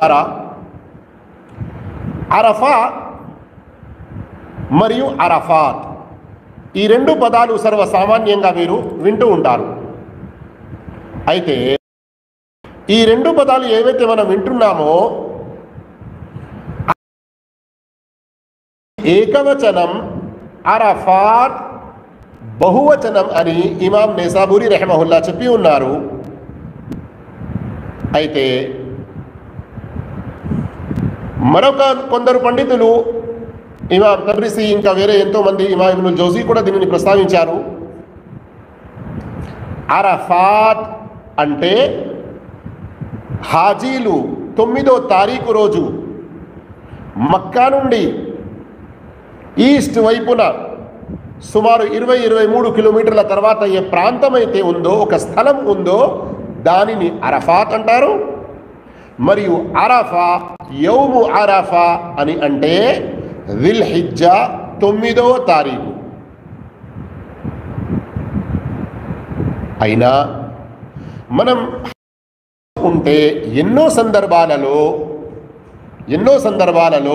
ద్వారా అరఫా మరియు అరఫాత్ ఈ రెండు పదాలు సర్వసామాన్యంగా మీరు వింటూ ఉంటారు అయితే ఈ రెండు పదాలు ఏవైతే మనం వింటున్నామో ఏకవచనం అరఫాత్ బహువచనం అని ఇమాం నేసాబూరి రెహమహుల్లా చెప్పి ఉన్నారు అయితే మరొక కొందరు పండితులు ఇమాం తబ్రిసి ఇంకా వేరే ఎంతో మంది ఇమాం ఇబ్నుల్ జోజీ కూడా దీనిని ప్రస్తావించారు అరఫాత్ అంటే హాజీలు తొమ్మిదో తారీఖు రోజు మక్కా నుండి ఈస్ట్ వైపున సుమారు ఇరవై ఇరవై మూడు కిలోమీటర్ల తర్వాత ఏ ప్రాంతం అయితే ఉందో ఒక స్థలం ఉందో దానిని అరఫాత్ అంటారు మరియు అరఫా యౌము అరఫా అని అంటే విల్ హిజ్జా తొమ్మిదో తారీఖు అయినా మనం ఉంటే ఎన్నో సందర్భాలలో ఎన్నో సందర్భాలలో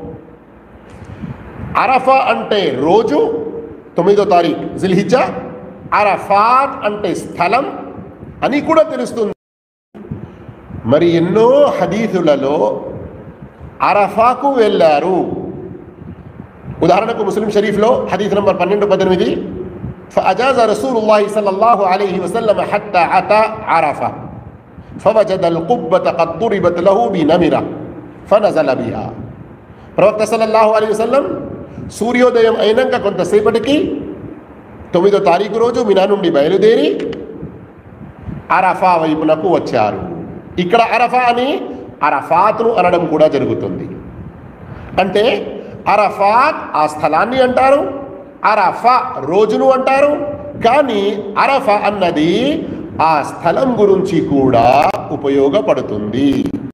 అరఫా అంటే రోజు తొమ్మిదో తారీఖు జిల్హిజ్జా అరఫాత్ అంటే స్థలం అని కూడా తెలుస్తుంది మరి ఎన్నో హదీసులలో అరఫాకు వెళ్ళారు ఉదాహరణకు ముస్లిం షరీఫ్లో హదీస్ నంబర్ పన్నెండు పద్దెనిమిది فأجاز رسول الله صلى الله عليه وسلم حتى أتى عرفة فوجد القبة قد ضربت له بنمرة فنزل بها ప్రవక్త సల్లల్లాహు అలీ వసల్లం సూర్యోదయం అయినాక కొంతసేపటికి తొమ్మిదో తారీఖు రోజు మినా నుండి బయలుదేరి అరఫా వైపునకు వచ్చారు ఇక్కడ అరఫా అని అరఫాత్ను అనడం కూడా జరుగుతుంది అంటే అరఫాత్ ఆ స్థలాన్ని అంటారు అరఫా రోజును అంటారు కానీ అరఫా అన్నది ఆ స్థలం గురించి కూడా ఉపయోగపడుతుంది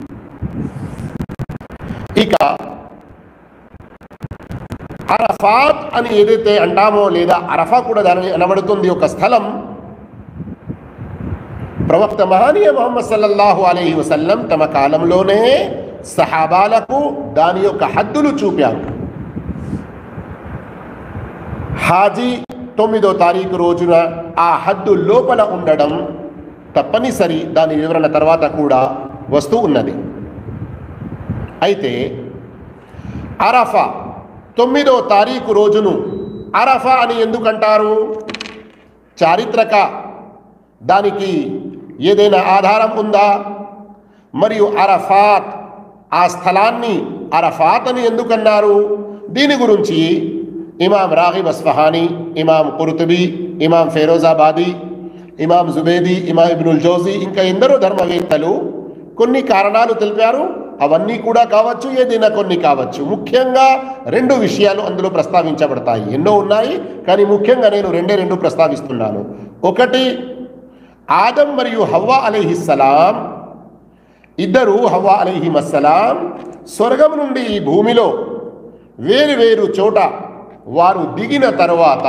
ఇక అరఫాత్ అని ఏదైతే అంటామో లేదా అరఫా కూడా దానిని అనబడుతుంది ఒక స్థలం ప్రవక్త మహానీయ మొహమ్మద్ సల్లల్లాహు అలైహి వసల్లం తమ కాలంలోనే సహాబాలకు దాని యొక్క హద్దులు చూపారు హాజీ తొమ్మిదో తారీఖు రోజున ఆ హద్దు లోపల ఉండడం తప్పనిసరి దాని వివరణ తర్వాత కూడా వస్తూ ఉన్నది అయితే అరఫా తొమ్మిదో తారీఖు రోజును అరఫా అని ఎందుకంటారు చారిత్రక దానికి ఏదైనా ఆధారం ఉందా మరియు అరఫాత్ ఆ స్థలాన్ని అరఫాత్ అని ఎందుకన్నారు దీని గురించి ఇమాం రాగిబ్ అస్ఫహానీ ఇమాం కుర్తుబీ ఇమాం ఫెరోజాబాదీ ఇమాం జుబేదీ ఇమాం ఇబ్నుల్ జోజీ ఇంకా ఎందరో ధర్మవేత్తలు కొన్ని కారణాలు తెలిపారు అవన్నీ కూడా కావచ్చు ఏదైనా కొన్ని కావచ్చు ముఖ్యంగా రెండు విషయాలు అందులో ప్రస్తావించబడతాయి ఎన్నో ఉన్నాయి కానీ ముఖ్యంగా నేను రెండే రెండు ప్రస్తావిస్తున్నాను ఒకటి ఆదం మరియు హవ్వా అలీహిస్సలాం ఇద్దరు హవ్వా అలీహిమస్సలాం స్వర్గం నుండి ఈ భూమిలో వేరు వేరు చోట వారు దిగిన తర్వాత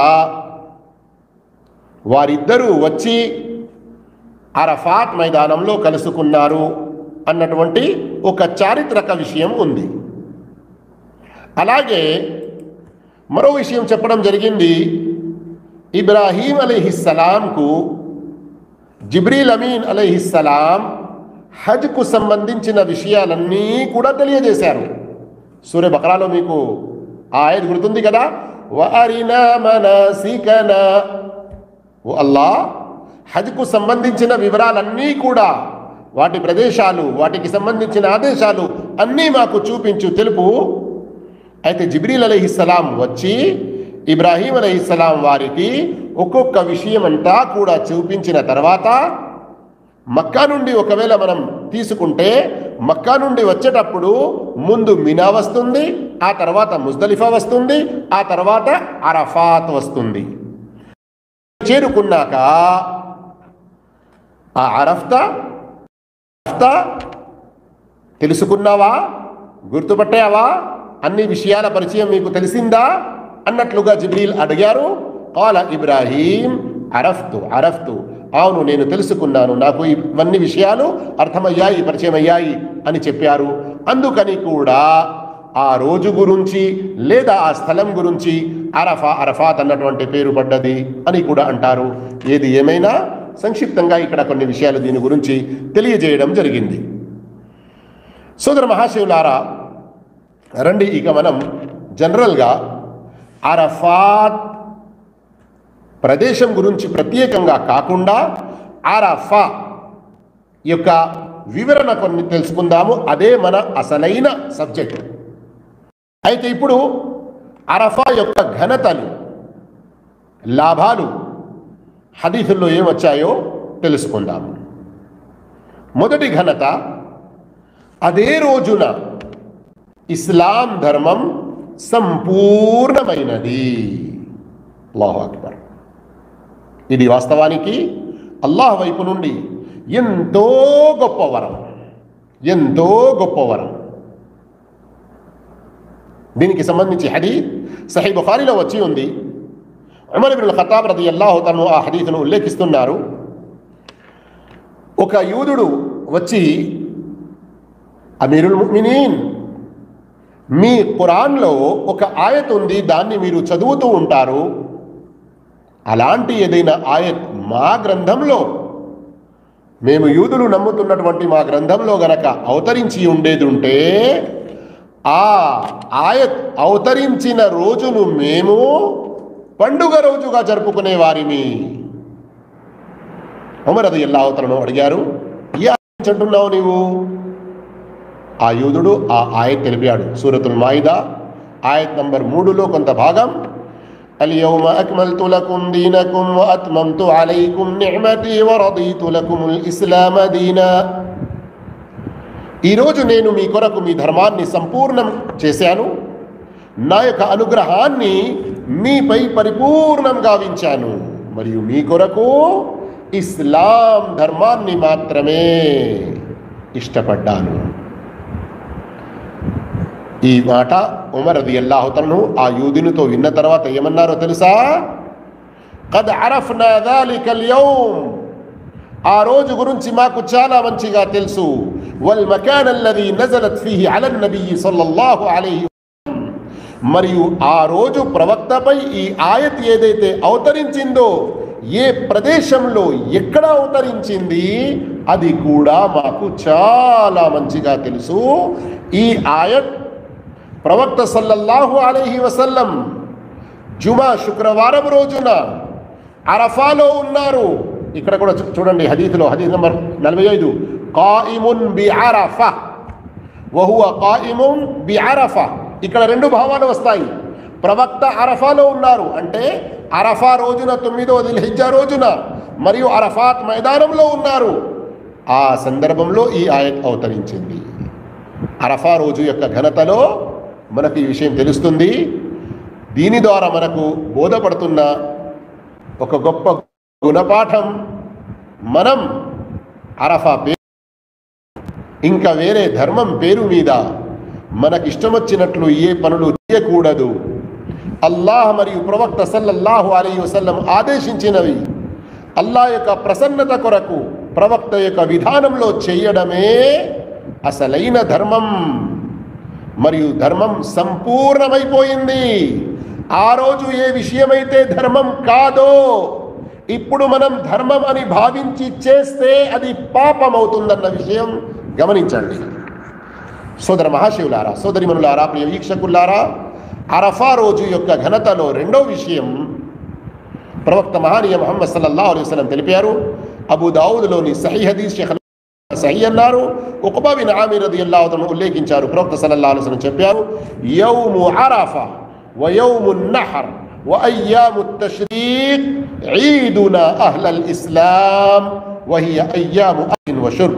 వారిద్దరూ వచ్చి అరఫాత్ మైదానంలో కలుసుకున్నారు అన్నటువంటి ఒక చారిత్రక విషయం ఉంది అలాగే మరో విషయం చెప్పడం జరిగింది ఇబ్రాహీం అలీహిస్సలాంకు జిబ్రీల్ అమీన్ అలీహిస్సలాం హజ్కు సంబంధించిన విషయాలన్నీ కూడా తెలియజేశారు సూర్య బకరాలో మీకు ఆ ఆయత గుర్తుంది కదా వారినా మనసికనా ఓ అల్లా హజ్కు సంబంధించిన వివరాలన్నీ కూడా వాటి ప్రదేశాలు వాటికి సంబంధించిన ఆదేశాలు అన్నీ మాకు చూపించు తెలుపు అయితే జిబ్రీల్ అలహిస్సలాం వచ్చి ఇబ్రాహీం అలహిస్సలాం వారికి ఒక్కొక్క విషయం అంతా కూడా చూపించిన తర్వాత మక్కా నుండి ఒకవేళ మనం తీసుకుంటే మక్కా నుండి వచ్చేటప్పుడు ముందు మినా వస్తుంది ఆ తర్వాత ముజ్దలిఫా వస్తుంది ఆ తర్వాత అరఫాత్ వస్తుంది చేరుకున్నాక ఆ అరఫ్తా అరఫ్తా తెలుసుకున్నావా గుర్తుపట్టావా అన్ని విషయాల పరిచయం మీకు తెలిసిందా అన్నట్లుగా జిబ్రీల్ అడిగారు కాల ఇబ్రాహీం అరఫ్తు అరఫ్తు అవును నేను తెలుసుకున్నాను నాకు ఇవన్నీ విషయాలు అర్థమయ్యాయి పరిచయం అయ్యాయి అని చెప్పారు అందుకని కూడా ఆ రోజు గురించి లేదా ఆ స్థలం గురించి అరఫా అరఫాత్ అన్నటువంటి పేరు పడ్డది అని కూడా అంటారు ఏది ఏమైనా సంక్షిప్తంగా ఇక్కడ కొన్ని విషయాలు దీని గురించి తెలియజేయడం జరిగింది సోదర మహాశివులారా రండి ఇక మనం జనరల్గా అరఫాత్ ప్రదేశం గురించి ప్రత్యేకంగా కాకుండా అరఫా యొక్క వివరణ కొన్ని తెలుసుకుందాము అదే మన అసలైన సబ్జెక్ట్ అయితే ఇప్పుడు అరఫా యొక్క ఘనతలు లాభాలు హదీసుల్లో ఏమొచ్చాయో తెలుసుకుందాం మొదటి ఘనత అదే రోజున ఇస్లాం ధర్మం సంపూర్ణమైనది అల్లాహు అక్బర్ ఇది వాస్తవానికి అల్లాహ్ వైపు నుండి ఎంతో గొప్ప వరం ఎంతో గొప్ప వరం దీనికి సంబంధించి హదీత్ సహీ బుఖారిలో వచ్చి ఉంది ఉమర్ బిన్ ఖతాబ్ రది అల్లాహు తను ఆ హదీత్ను ఉల్లేఖిస్తున్నారు ఒక యూదుడు వచ్చి అమీరుల్ ముమినీన్ మీ ఖురాన్లో ఒక ఆయత్ ఉంది దాన్ని మీరు చదువుతూ ఉంటారు అలాంటి ఏదైనా ఆయత్ మా గ్రంథంలో మేము యూదులు నమ్ముతున్నటువంటి మా గ్రంథంలో గనక అవతరించి ఉండేది ఉంటే ఆ ఆయత్ అవతరించిన రోజును మేము పండుగ రోజుగా జరుపుకునే వారిని ఉమర్ అది ఎలా అవతలను అడిగారు ఏ ఆయత్ అంటున్నావు నీవు ఆ యూదుడు ఆ ఆయత్ తెలిపాడు సూరతుల్ మాయిదా ఆయత్ నంబర్ మూడులో కొంత భాగం اليوم أكملت لكم دينكم وأتممت عليكم نعمتي ورضيت لكم الإسلام دينا ఈరోజు నేను మీ కొరకు మీ ధర్మాన్ని సంపూర్ణం చేశాను నా యొక్క అనుగ్రహాన్ని మీపై పరిపూర్ణం గావించాను మరియు మీ కొరకు ఇస్లాం ధర్మాన్ని మాత్రమే ఇష్టపడ్డాను ఈ మాట ఉమర్ అది అల్లాహుతను ఆ యూదునితో విన్న తర్వాత ఏమన్నారో తెలుసా కద్ అరఫ్నా దాలికల్ యౌమ్ ఆ రోజు గురించి మాకు చాలా మంచిగా తెలుసు వల్ మకాన్ అల్లది నజలత్ ఫీహి అలన్ నబీ సల్లల్లాహు అలైహి మరియు ఆ రోజు ప్రవక్తపై ఈ ఆయత్ ఏదైతే అవతరించిందో ఏ ప్రదేశంలో ఎక్కడ అవతరించింది అది కూడా మాకు చాలా మంచిగా తెలుసు ఈ ఆయత్ ప్రవక్త సల్లల్లాహు అలైహి వసల్లం జుమా శుక్రవారం రోజున అరఫాలో ఉన్నారు ఇక్కడ కూడా చూ- చూడండి హదీత్లో హదీత్ నంబర్ నలభై ఐదు కాయిమున్ బి అరఫా వహువ కాయిమున్ బి అరఫా ఇక్కడ రెండు భావాలు వస్తాయి ప్రవక్త అరఫాలో ఉన్నారు అంటే అరఫా రోజున తొమ్మిదో దిల్హిజ్జా రోజున మరియు అరఫాత్ మైదానంలో ఉన్నారు ఆ సందర్భంలో ఈ ఆయత్ అవతరించింది అరఫా రోజు యొక్క ఘనతలో మనకు ఈ విషయం తెలుస్తుంది దీని ద్వారా మనకు బోధపడుతున్న ఒక గొప్ప గుణపాఠం మనం అరఫా పేరు ఇంకా వేరే ధర్మం పేరు మీద మనకిష్టం వచ్చినట్లు ఏ పనులు చేయకూడదు అల్లాహ్ మరియు ప్రవక్త సల్లల్లాహు అలీ వసల్లం ఆదేశించినవి అల్లాహ్ యొక్క ప్రసన్నత కొరకు ప్రవక్త యొక్క విధానంలో చేయడమే అసలైన ధర్మం మరియు ధర్మం సంపూర్ణమైపోయింది ఆ రోజు ఏ విషయమైతే ధర్మం కాదో ఇప్పుడు మనం ధర్మం అని భావించి చేస్తే అది పాపం అవుతుందన్న విషయం గమనించండి సోదర మహాశివులారా సోదరిమనులారా ప్రియ వీక్షకులారా అరఫా రోజు యొక్క ఘనతలో రెండో విషయం ప్రవక్త మహానీయ మహమ్మద్ సల్లల్లాహు అలైహి వసల్లం తెలిపారు అబూ దావుద్లోని సహీ హదీస్ షేఖ్ సహీ అన్నారు ఉక్బా బిన్ ఆమిర్ రదియల్లాహు అన్హు ఉల్లేఖించారు ప్రవక్త సల్లల్లాహు అలైహి వసల్లం చెప్పారు యౌము అరఫా వ యౌము నహర్ వ అయ్యాము తష్రీక్ ఈదునా అహ్లల్ ఇస్లాం వహియ అయ్యాము అకిన్ వ షుర్బ్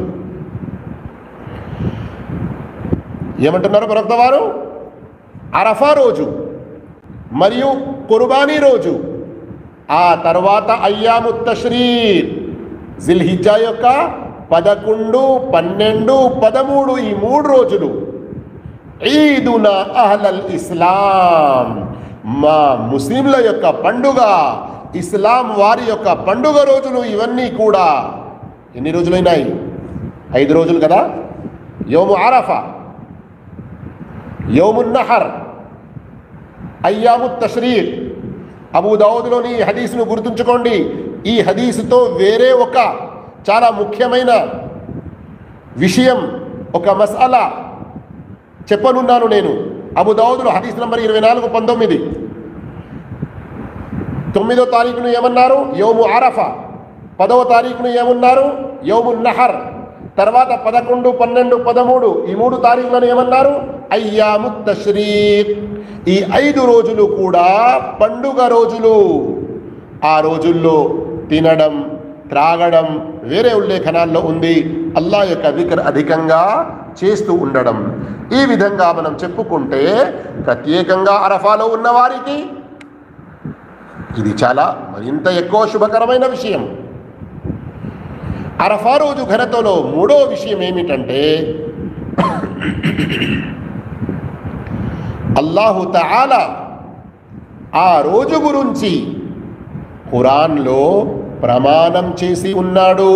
ఏమంటున్నారు ప్రవక్త వారు అరఫా రోజు మరియు కుర్బానీ రోజు ఆ తర్వాత అయ్యాము తష్రీర్ జిల్హిజ్జా యొక్క పదకొండు పన్నెండు పదమూడు ఈ మూడు రోజులు ఈదున అహ్లల్ ఇస్లాం మా ముస్లింల యొక్క పండుగ ఇస్లాం వారి యొక్క పండుగ రోజులు ఇవన్నీ కూడా ఎన్ని రోజులైనాయి ఐదు రోజులు కదా యోము ఆరఫా యోమున్నహర్ అయ్యాము తష్రీక్ అబూ దావుద్లోని ఈ హదీస్ను గుర్తుంచుకోండి ఈ హదీసుతో వేరే ఒక చాలా ముఖ్యమైన విషయం ఒక మసాలా చెప్పనున్నాను నేను అబు దావుదులో హదీస్ నంబర్ ఇరవై నాలుగు పంతొమ్మిది తొమ్మిదో తారీఖును ఏమన్నారు యోము ఆరఫా పదవ తారీఖును ఏమన్నారు యోము నహర్ తర్వాత పదకొండు పన్నెండు పదమూడు ఈ మూడు తారీఖులను ఏమన్నారు అయ్యాము తష్రీక్ ఈ ఐదు రోజులు కూడా పండుగ రోజులు ఆ రోజుల్లో తినడం త్రాగడం వేరే ఉల్లేఖనాల్లో ఉంది అల్లా యొక్క వికర్ అధికంగా చేస్తూ ఉండడం ఈ విధంగా మనం చెప్పుకుంటే ప్రత్యేకంగా అరఫాలో ఉన్న వారికి ఇది చాలా మరింత ఎక్కువ శుభకరమైన విషయం అరఫా రోజు ఘనతలో మూడో విషయం ఏమిటంటే అల్లాహు తఆలా ఆ రోజు గురించి ఖురాన్లో ప్రమాణం చేసి ఉన్నాడు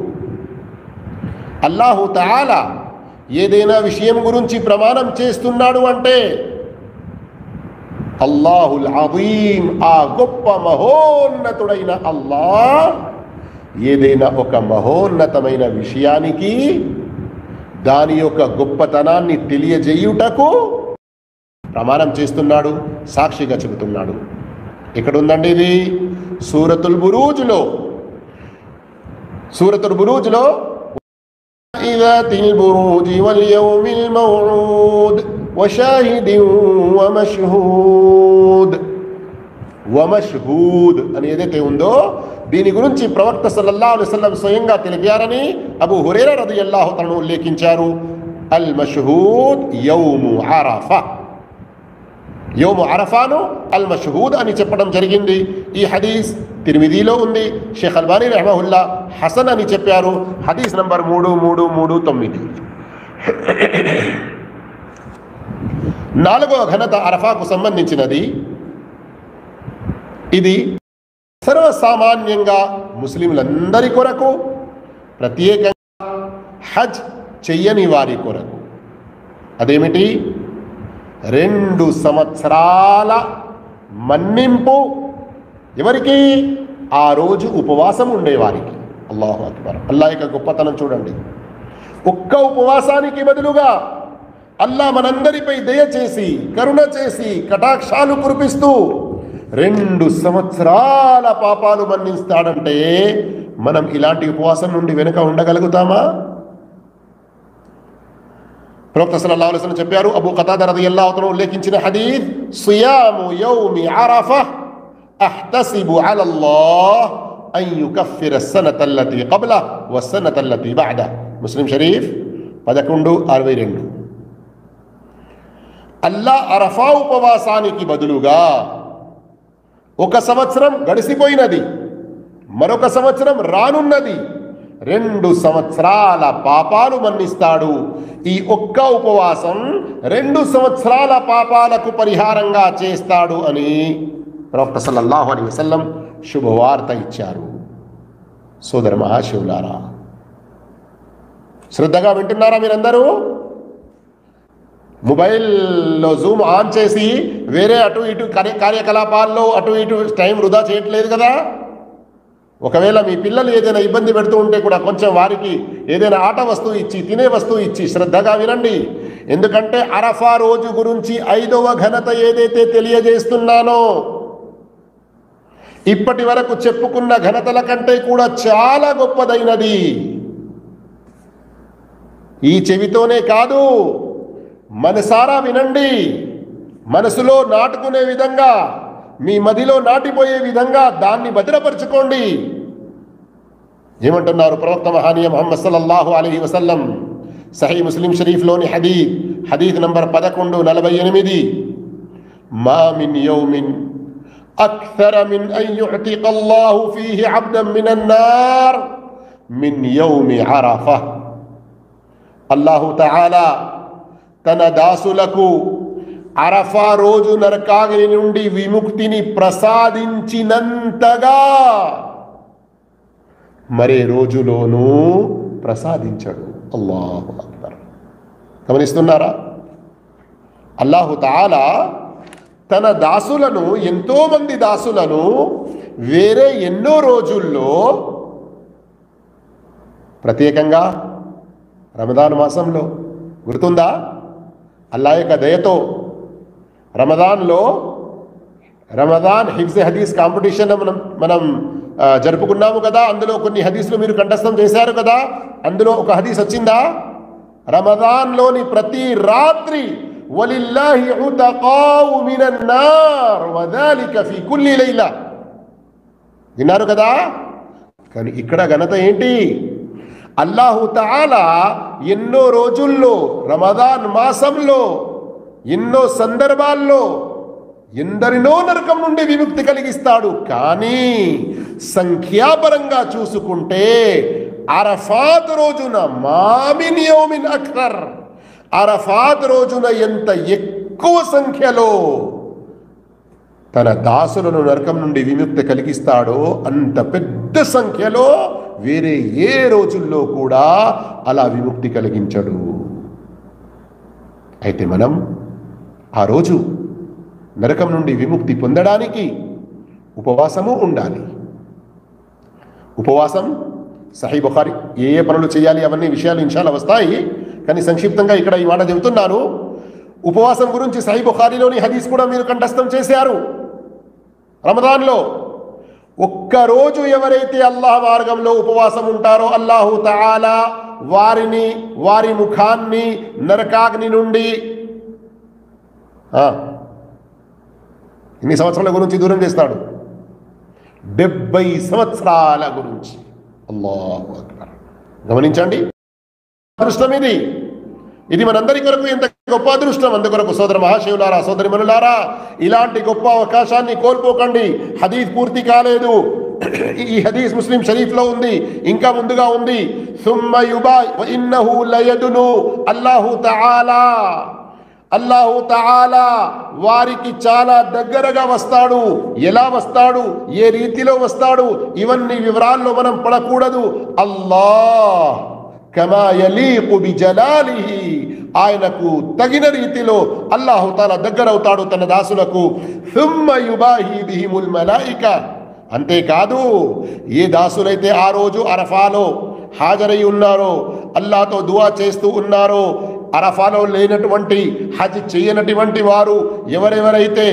అల్లాహు తఆలా ఏదైనా విషయం గురించి ప్రమాణం చేస్తున్నాడు అంటే అల్లాహుల్ అదీం ఆ గొప్ప మహోన్నతుడైన అల్లాహ్ ఏదైనా ఒక మహోన్నతమైన విషయానికి దాని యొక్క గొప్పతనాన్ని తెలియజేయుటకు ప్రమాణం చేస్తున్నాడు సాక్షిగా చెబుతున్నాడు ఇక్కడ ఉందండి ఇది సూరతుల్ బురూజ్లో సూరతుల్ బురూజ్లో ذات البروج واليوم الموعود وشاهد ومشهود వమష్హూద్ అని ఏదైతే ఉందో దీని గురించి ప్రవక్త సల్లల్లాహు అలైహి వసల్లం స్వయంగా తెలిపారని అబూ హురైరా రదియల్లాహు తను ఉల్లేఖించారు అల్ మష్హూద్ యౌము అరఫా యోము అరఫాను అల్ మషహూద్ అని చెప్పడం జరిగింది ఈ హదీస్ తిరిమిదిలో ఉంది షేఖ్ అల్బానీ రెహమహుల్లా హసన్ అని చెప్పారు హదీస్ నంబర్ మూడు మూడు మూడు తొమ్మిది నాలుగవ ఘనత అరఫాకు సంబంధించినది ఇది సర్వసామాన్యంగా ముస్లింలందరి కొరకు ప్రత్యేకంగా హజ్ చెయ్యని వారి కొరకు అదేమిటి రెండు సంవత్సరాల మన్నింపు ఎవరికి ఆ రోజు ఉపవాసం ఉండేవారికి అల్లాహు అక్బర్ అల్లా యొక్క గొప్పతనం చూడండి ఒక్క ఉపవాసానికి బదులుగా అల్లా మనందరిపై దయచేసి కరుణ చేసి కటాక్షాలు కురిపిస్తూ రెండు సంవత్సరాల పాపాలు మన్నిస్తాడంటే మనం ఇలాంటి ఉపవాసం నుండి వెనుక ఉండగలుగుతామా ప్రవక్త సల్లల్లాహు అలైహి వసల్లం చెప్పారు అబూ ఖతాదా రదియల్లాహు తఆలా ఉల్లేఖించిన హదీస్ సియాము యౌమి అరఫా అహ్తసిబు అలల్లాహ్ అన్ యుకఫిర السنة التي قبله والسنة التي بعده ముస్లిం షరీఫ్ పదకొండు అరవై రెండు అల్లా అరఫా ఉపవాసానికి బదులుగా ఒక సంవత్సరం గడిసిపోయినది మరొక సంవత్సరం రానున్నది రెండు సంవత్సరాల పాపాలు మన్నిస్తాడు ఈ ఒక్క ఉపవాసం రెండు సంవత్సరాల పాపాలకు పరిహారంగా చేస్తాడు అని ప్రవక్త సల్లల్లాహు అలైహి వసల్లం శుభవార్త ఇచ్చారు సోదర మహాశివులారా శ్రద్ధగా వింటున్నారా మీరందరూ మొబైల్లో జూమ్ ఆన్ చేసి వేరే అటు ఇటు కార్య కార్యకలాపాల్లో అటు ఇటు టైం వృధా చేయట్లేదు కదా ఒకవేళ మీ పిల్లలు ఏదైనా ఇబ్బంది పెడుతూ ఉంటే కూడా కొంచెం వారికి ఏదైనా ఆట వస్తువు ఇచ్చి తినే వస్తువు ఇచ్చి శ్రద్ధగా వినండి ఎందుకంటే అరఫా రోజు గురించి ఐదవ ఘనత ఏదైతే తెలియజేస్తున్నానో ఇప్పటి వరకు చెప్పుకున్న ఘనతల కంటే కూడా చాలా గొప్పదైనది ఈ చెవితోనే కాదు మనసారా వినండి మనసులో నాటుకునే విధంగా మీ మదిలో నాటిపోయే విధంగా దాన్ని భద్రపరచుకోండి ఏమంటున్నారు ప్రవక్త మహానీయ మహమ్మద్ సల్లల్లాహు అలైహి వసల్లం సహీ ముస్లిం షరీఫ్లోని హదీద్ హదీద్ నంబర్ పదకొండు నలభై ఎనిమిది మా మిన్ యౌమిన్ أكثر من أن يعتق الله فيه عبدا من النار من يوم عرفة الله تعالى తన దాసులకు అరఫా రోజు నరకాగ్ని నుండి విముక్తిని ప్రసాదించినంతగా మరే రోజులోనూ ప్రసాదించడు అల్లాహు అక్బర్ గమనిస్తున్నారా అల్లాహు తాలా తన దాసులను ఎంతో మంది దాసులను వేరే ఎన్నో రోజుల్లో ప్రత్యేకంగా రమదాన్ మాసంలో గుర్తుందా అల్లా యొక్క దయతో రమదాన్లో రమదాన్ హిఫ్జ్ హదీస్ కాంపిటీషన్ మనం మనం ఆ, జరుపుకున్నాము కదా అందులో కొన్ని హదీసులు మీరు కంఠస్థం చేశారు కదా అందులో ఒక హదీస్ వచ్చిందా రమదాన్లోని ప్రతి రాత్రి వలిల్లాహి ఉతకావు మినన్ నార్ వదాలిక ఫీ కుల్లి లైలా విన్నారు కదా కానీ ఇక్కడ ఘనత ఏంటి అల్లాహు తాలా ఎన్నో రోజుల్లో రమదాన్ మాసంలో ఎన్నో సందర్భాల్లో ఎందరినో నరకం నుండి విముక్తి కలిగిస్తాడు కానీ సంఖ్యాపరంగా చూసుకుంటే అరఫాత్ రోజున మామిన్ యౌమిన్ అక్తర్ అరఫాత్ రోజున ఎంత ఎక్కువ సంఖ్యలో తన దాసులను నరకం నుండి విముక్తి కలిగిస్తాడో అంత పెద్ద సంఖ్యలో వేరే ఏ రోజుల్లో కూడా అలా విముక్తి కలిగించడు అయితే మనం ఆ రోజు నరకం నుండి విముక్తి పొందడానికి ఉపవాసము ఉండాలి ఉపవాసం సహీ బుఖారి ఏ ఏ పనులు చేయాలి అవన్నీ విషయాలు ఇన్షాలు వస్తాయి కానీ సంక్షిప్తంగా ఇక్కడ ఈ మాట చెబుతున్నాను ఉపవాసం గురించి సహీ బుఖారిలోని హదీస్ కూడా మీరు కంఠస్థం చేశారు రమదాన్లో ఒక్కరోజు ఎవరైతే అల్లాహ్ మార్గంలో ఉపవాసం ఉంటారో అల్లాహు తఆలా వారిని వారి ముఖాన్ని నరకాగ్ని నుండి ఆ, ఎన్ని సంవత్సరాల గురించి దూరం చేస్తాడు డెబ్బై సంవత్సరాల గురించి అల్లాహు అక్బర్ గమనించండి అదృష్టం ఇది ఇది మనందరి కొరకు ఎంత గొప్ప అదృష్టం అందుకొరకు సోదర మహాశివులారా సోదరి మనులారా ఇలాంటి గొప్ప అవకాశాన్ని కోల్పోకండి హదీస్ పూర్తి కాలేదు ఈ హదీస్ ముస్లిం షరీఫ్ లో ఉంది ఇంకా ముందుగా ఉంది సుమ్మ యుబా వ ఇన్నహు లయదును అల్లాహు తఆలా అల్లాహు తఆలా వారికి చాలా దగ్గరగా వస్తాడు ఎలా వస్తాడు ఏ రీతిలో వస్తాడు ఇవన్నీ వివరాల్లో మనం పడకూడదు అల్లాహ్ కమా యలీకు బిజలాలిహి ఆయనకు తగిన రీతిలో అల్లాహు తాలా దగ్గరవుతాడు తన దాసులకు థుమ్మ యుబాహి బిహిముల్ మలాయిక అంతేకాదు ఏ దాసులైతే ఆ రోజు అరఫాలో హాజరై ఉన్నారో అల్లాతో దువా చేస్తూ ఉన్నారో అరఫాలో లేనటువంటి హజ్ చేయనటువంటి వారు ఎవరెవరైతే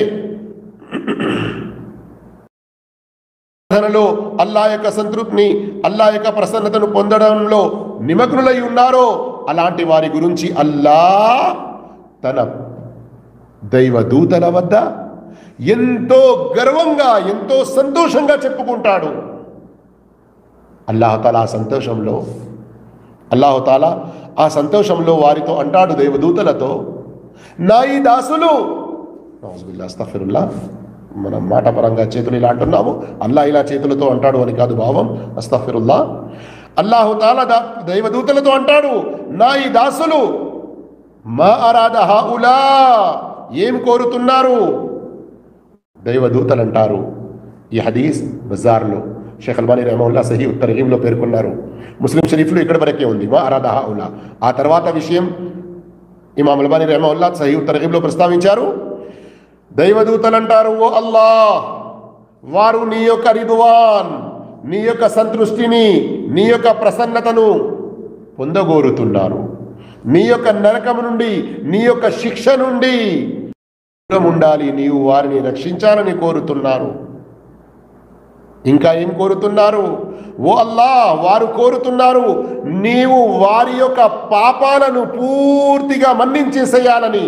ప్రార్థనలో అల్లా యొక్క సంతృప్తిని అల్లా యొక్క ప్రసన్నతను పొందడంలో నిమగ్నులై ఉన్నారో అలాంటి వారి గురించి అల్లా తన దైవ దూతల వద్ద ఎంతో గర్వంగా ఎంతో సంతోషంగా చెప్పుకుంటాడు అల్లాహతాల ఆ సంతోషంలో అల్లాహతాల ఆ సంతోషంలో వారితో అంటాడు దైవదూతలతో నా ఈ దాసులు నౌజుబిల్లా అస్తఫిరుల్లా మనం మాట పరంగా చేతులు ఇలా అంటున్నాము అల్లా ఇలా చేతులతో అంటాడు అని కాదు భావం అస్తఫిరుల్లా అల్లాహు తాలా దా దైవదూతలతో అంటాడు నా ఈ దాసులు మా అరాద హాఉలా ఏం కోరుతున్నారు దైవదూతలు అంటారు ఈ హదీస్ బజార్లో షేఖ్ అల్బానీ రహమౌల్లా సహీ ఉత్తరహీంలో పేర్కొన్నారు ముస్లిం షరీఫ్లో ఇక్కడ వరకే ఉంది మా అరాద హాఉలా ఆ తర్వాత విషయం ఇమాం అల్బానీ రహమౌల్లా సహీ ఉత్తరహీంలో ప్రస్తావించారు దైవదూతలు అంటారు ఓ అల్లా వారు నీ యొక్క రిదువాన్ నీ యొక్క సంతృష్టిని నీ యొక్క ప్రసన్నతను పొందగోరుతున్నారు నీ యొక్క నరకం నుండి నీ యొక్క శిక్ష నుండి దూరం ఉండాలి నీవు వారిని రక్షించాలని కోరుతున్నారు ఇంకా ఏం కోరుతున్నారు ఓ అల్లా వారు కోరుతున్నారు నీవు వారి యొక్క పాపాలను పూర్తిగా మన్నించేసేయాలని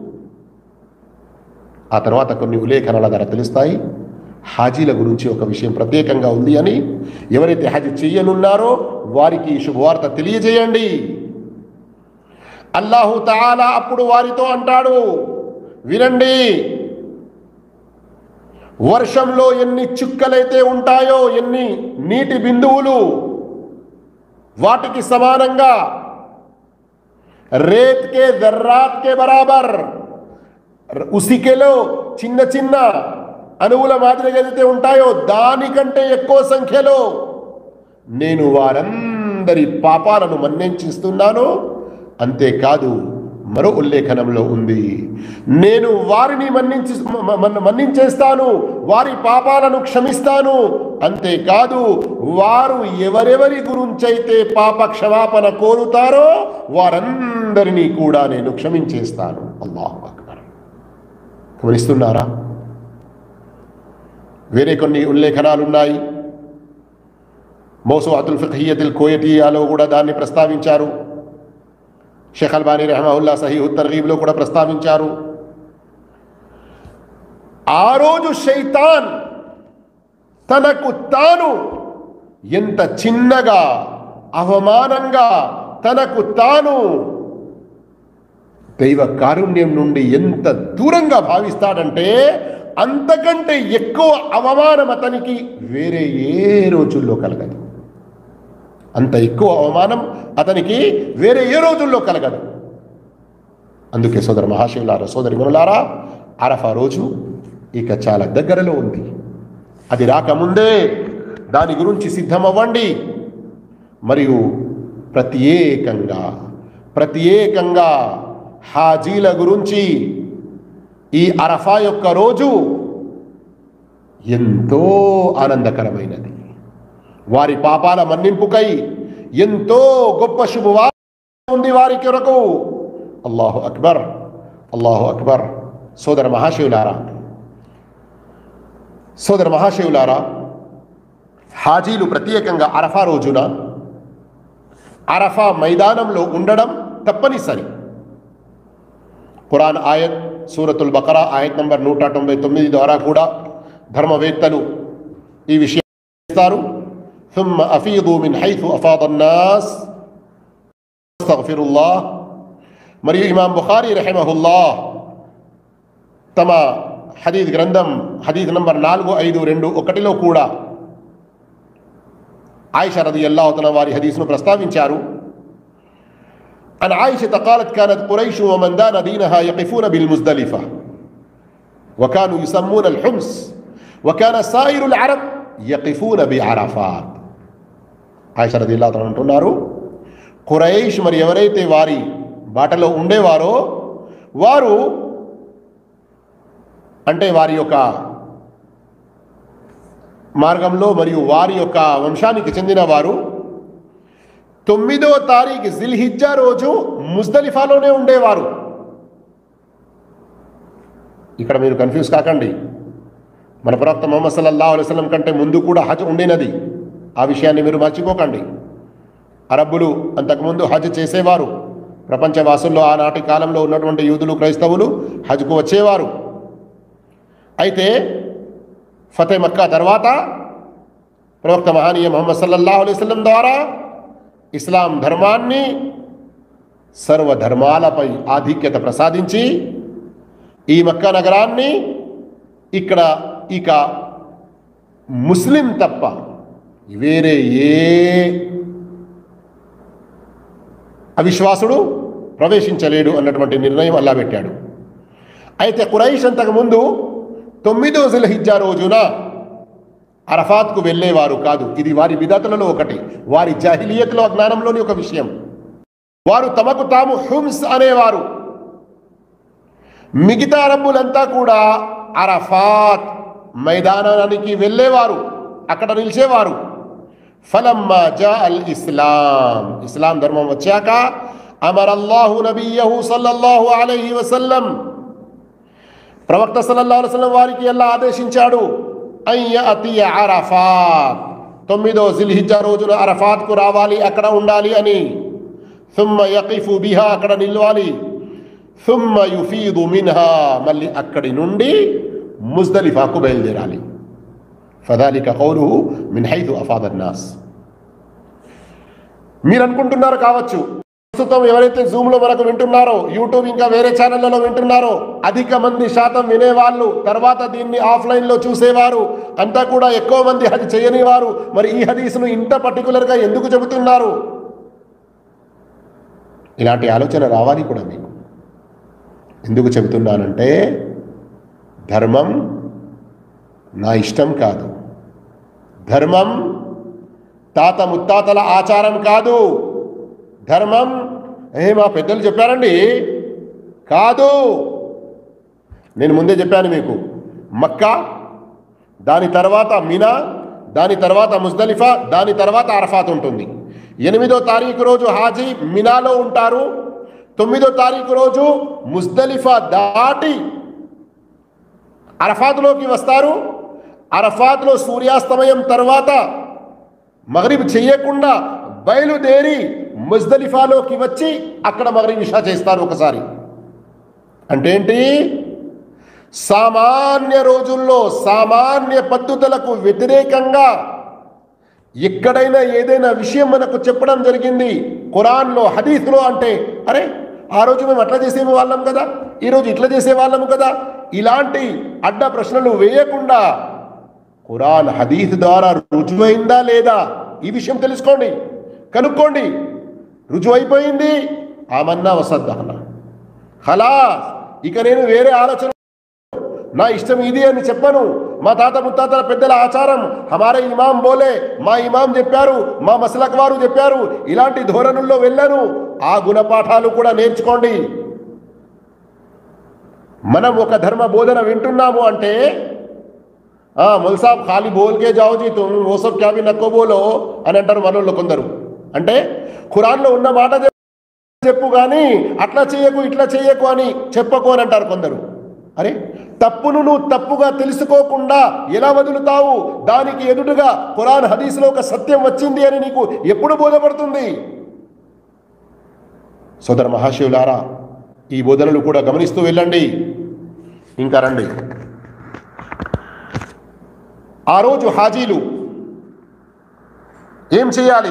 ఆ తర్వాత కొన్ని ఉల్లేఖనాల ద్వారా తెలుస్తాయి హాజీల గురించి ఒక విషయం ప్రత్యేకంగా ఉంది అని ఎవరైతే హజ్ చెయ్యనున్నారో వారికి ఈ శుభవార్త తెలియజేయండి అల్లాహు తాలా అప్పుడు వారితో అంటాడు వినండి వర్షంలో ఎన్ని చుక్కలైతే ఉంటాయో ఎన్ని నీటి బిందువులు వాటికి సమానంగా రేత్ కే దర్రాత్ కే బరాబర్ ర- ఉసికెలో చిన్న చిన్న అణువుల మాదిరిగా ఏదైతే ఉంటాయో దానికంటే ఎక్కువ సంఖ్యలో నేను వారందరి పాపాలను మన్నించిస్తున్నాను అంతేకాదు మరో ఉల్లేఖనంలో ఉంది నేను వారిని మన్నించి మ- మ- మన్నించేస్తాను వారి పాపాలను క్షమిస్తాను అంతేకాదు వారు ఎవరెవరి గురించైతే పాప క్షమాపణ కోరుతారో వారందరినీ కూడా నేను క్షమించేస్తాను అల్లాహు అక్బర్ గమనిస్తున్నారా వేరే కొన్ని ఉల్లేఖనాలు ఉన్నాయి మౌసువాతుల్ ఫిఖియతుల్ కోయటియాలో కూడా దాన్ని ప్రస్తావించారు షేఖ్ అల్బానీ రెహమావుల్లా సహీ తర్గీబ్లో కూడా ప్రస్తావించారు ఆ రోజు శైతాన్ తనకు తాను ఎంత చిన్నగా అవమానంగా తనకు తాను దైవ కారుణ్యం నుండి ఎంత దూరంగా భావిస్తాడంటే అంతకంటే ఎక్కువ అవమానం అతనికి వేరే ఏ రోజుల్లో కలగదు అంత ఎక్కువ అవమానం అతనికి వేరే ఏ రోజుల్లో కలగదు అందుకే సోదర మహాశివులారా సోదరి మనులారా అరఫా రోజు ఇక చాలా దగ్గరలో ఉంది అది రాకముందే దాని గురించి సిద్ధమవ్వండి మరియు ప్రత్యేకంగా ప్రత్యేకంగా హాజీల గురించి ఈ అరఫా యొక్క రోజు ఎంతో ఆనందకరమైనది వారి పాపాల మన్నింపుకై ఎంతో గొప్ప శుభవా ఉంది వారి కొరకు అల్లాహు అక్బర్ అల్లాహు అక్బర్ సోదర మహాశివులారా సోదర మహాశివులారా హాజీలు ప్రత్యేకంగా అరఫా రోజున అరఫా మైదానంలో ఉండడం తప్పనిసరి ఖురాన్ ఆయత్ సూరతుల్ బకరా ఆయత్ నంబర్ నూట తొంభై తొమ్మిది ద్వారా కూడా ధర్మవేత్తలు ఈ విషయం ఇస్తారు ثم أفيضوا من حيث أفاض الناس استغفر الله మరియు ఇమాం బుఖారీ రహిమహుల్లా తమ హదీద్ గ్రంథం హదీద్ నంబర్ నాలుగు ఐదు రెండు ఒకటిలో కూడా ఆయిష రది అల్లాహతన వారి హదీస్ను ప్రస్తావించారు عن عائشة قالت كانت قريش ومن دان دينها يقفون بالمزدلفة وكانوا يسمون الحمص وكان سائر العرب يقفون بعرفات ఆయిష రది అల్లాహతన అంటున్నారు ఖురైష్ మరి ఎవరైతే వారి బాటలో ఉండేవారో వారు అంటే వారి యొక్క మార్గంలో మరియు వారి యొక్క వంశానికి చెందిన వారు తొమ్మిదో తారీఖు జిల్హిజ్జా రోజు ముజ్దలిఫాలోనే ఉండేవారు ఇక్కడ మీరు కన్ఫ్యూజ్ కాకండి మన ప్రవక్త మొహమ్మద్ సల్లల్లాహు అలైహి వసల్లం కంటే ముందు కూడా హజ్ ఉండినది ఆ విషయాన్ని మీరు మర్చిపోకండి అరబ్బులు అంతకుముందు హజ్ చేసేవారు ప్రపంచవాసుల్లో ఆనాటి కాలంలో ఉన్నటువంటి యూదులు క్రైస్తవులు హజ్కు వచ్చేవారు అయితే ఫతే మక్కా తర్వాత ప్రవక్త మహానీయ మొహమ్మద్ సల్లల్లాహు అలైహి వసల్లం ద్వారా ఇస్లాం ధర్మాన్ని సర్వధర్మాలపై ఆధిక్యత ప్రసాదించి ఈ మక్కా నగరాన్ని ఇక్కడ ఇక ముస్లిం తప్ప వేరే ఏ అవిశ్వాసుడు ప్రవేశించలేడు అన్నటువంటి నిర్ణయం అల్లా పెట్టాడు అయితే కురైష్ అంతకుముందు తొమ్మిదో జిల్హిజ్జా రోజున అరఫాత్కు వెళ్ళేవారు కాదు ఇది వారి విధాతలలో ఒకటి వారి జాహిలియత్లో జ్ఞానంలోని ఒక విషయం వారు తమకు తాము హుమ్స్ అనేవారు మిగతా అరబ్బులంతా కూడా అరఫాత్ మైదానానికి వెళ్ళేవారు అక్కడ నిలిచేవారు ఫలమ్మా జా అల్ ఇస్లాం ఇస్లాం ధర్మం వచ్చాక అమర్ అల్లాహు నబీయహు సల్లల్లాహు అలైహి వసల్లం ప్రవక్త సల్లల్లాహు అలైహి వసల్లం వారికి ఎలా ఆదేశించాడు అయ్య అతియ అరఫాత్ తొమ్మిదో జిల్హిజ్జా రోజున అరఫాత్కు రావాలి అక్కడ ఉండాలి అని ثم يقف బిహా అక్కడ నిలవాలి ثم يفيض منها మళ్ళీ అక్కడి నుండి ముజ్దలిఫాకు బయలుదేరాలి ఫదాలిక కౌలుహు మిన్ హైతు అఫాద్ అన్నాస్ మీరు అనుకుంటున్నారు కావచ్చు ప్రస్తుతం ఎవరైతే జూమ్ లో మనకు వింటున్నారో యూట్యూబ్ ఇంకా వేరే ఛానళ్లలో వింటున్నారో అధిక మంది శాతం వినేవాళ్ళు తర్వాత దీన్ని ఆఫ్లైన్ లో చూసేవారు అంతా కూడా ఎక్కువ మంది హజ్ చేయని వారు మరి ఈ హదీస్ను ఇంత పర్టికులర్ గా ఎందుకు చెబుతున్నారు ఇలాంటి ఆలోచన రావాలి కూడా మీకు ఎందుకు చెబుతున్నానంటే ధర్మం నా ఇష్టం కాదు ధర్మం తాత ముత్తాతల ఆచారం కాదు ధర్మం ఏ మా పెద్దలు చెప్పారండి కాదు నేను ముందే చెప్పాను మీకు మక్కా దాని తర్వాత మినా దాని తర్వాత ముజ్దలిఫా దాని తర్వాత అరఫాత్ ఉంటుంది ఎనిమిదో తారీఖు రోజు హాజీ మినాలో ఉంటారు తొమ్మిదో తారీఖు రోజు ముజ్దలిఫా దాటి అరఫాత్లోకి వస్తారు అరఫాత్లో సూర్యాస్తమయం తర్వాత మగరిబ్ చెయ్యకుండా బయలుదేరి ముజ్దలిఫాలోకి వచ్చి అక్కడ మగరిబ్ ఇషా చేస్తారు ఒకసారి అంటే ఏంటి సామాన్య రోజుల్లో సామాన్య పద్ధతులకు వ్యతిరేకంగా ఎక్కడైనా ఏదైనా విషయం మనకు చెప్పడం జరిగింది ఖురాన్లో హదీస్లో అంటే అరే ఆ రోజు మేము అట్లా చేసే వాళ్ళం కదా ఈరోజు ఇట్లా చేసే వాళ్ళము కదా ఇలాంటి అడ్డ ప్రశ్నలు వేయకుండా ఖురాన్ హదీస్ ద్వారా రుజువైందా లేదా ఈ విషయం తెలుసుకోండి కనుక్కోండి రుజువైపోయింది ఆమన్నా వసద్దహనా హలా ఇక నేను వేరే ఆలోచన నా ఇష్టం ఇది అని చెప్పను మా తాత ముత్తాతల పెద్దల ఆచారం హమారే ఇమాం బోలే మా ఇమాం చెప్పారు మా మసలక్ వారు చెప్పారు ఇలాంటి ధోరణుల్లో వెళ్ళాను ఆ గుణపాఠాలు కూడా నేర్చుకోండి మనం ఒక ధర్మ బోధన వింటున్నాము అంటే ఆ ముల్సాబ్ ఖాళీ బోల్కే జాओ జీ తుమ్ ఓ సబ్ క్యా భీ నక్కో బోలో అని అంటారు మనోళ్ళు కొందరు అంటే ఖురాన్లో ఉన్న మాట చెప్పు కానీ అట్లా చేయకు ఇట్లా చేయకు అని చెప్పకు అని అంటారు కొందరు అరే తప్పును నువ్వు తప్పుగా తెలుసుకోకుండా ఎలా వదులుతావు దానికి ఎదురుగా ఖురాన్ హదీస్లో ఒక సత్యం వచ్చింది అని నీకు ఎప్పుడు బోధపడుతుంది సోదర మహాశివులారా ఈ బోధనలు కూడా గమనిస్తూ వెళ్ళండి ఇంకా రండి ఆ రోజు హాజీలు ఏం చేయాలి